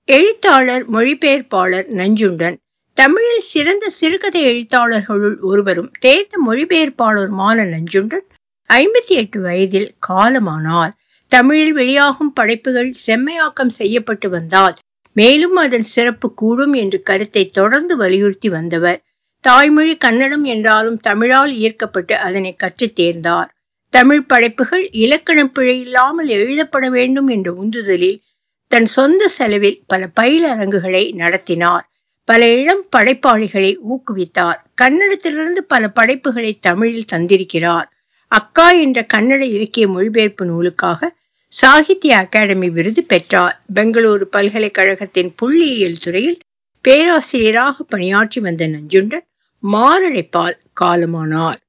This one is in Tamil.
எழுத்தாளர் மொழிபெயர்ப்பாளர் நஞ்சுண்டன் தமிழில் சிறந்த சிறுகதை எழுத்தாளர்களுள் ஒருவரும் தேர்ந்த மொழிபெயர்ப்பாளருமான நஞ்சுண்டன் ஐம்பத்தி எட்டு வயதில் காலமானார் தமிழில் வெளியாகும் படைப்புகள் செம்மையாக்கம் செய்யப்பட்டு வந்தால் மேலும் அதன் சிறப்பு கூடும் என்று கருத்தை தொடர்ந்து வலியுறுத்தி வந்தவர் தாய்மொழி கன்னடம் என்றாலும் தமிழால் ஈர்க்கப்பட்டு அதனை கற்றுத் தேர்ந்தார் தமிழ் படைப்புகள் இலக்கண பிழை இல்லாமல் எழுதப்பட வேண்டும் என்ற உந்துதலில் தன் சொந்த செலவில் பல பயிலரங்குகளை நடத்தினார் பல இளம் படைப்பாளிகளை ஊக்குவித்தார் கன்னடத்திலிருந்து பல படைப்புகளை தமிழில் தந்திருக்கிறார் அக்கா என்ற கன்னட இலக்கிய மொழிபெயர்ப்பு நூலுக்காக சாகித்ய அகாடமி விருது பெற்றார் பெங்களூரு பல்கலைக்கழகத்தின் புள்ளியியல் துறையில் பேராசிரியராக பணியாற்றி வந்த நஞ்சுண்டன் மாரடைப்பால் காலமானார்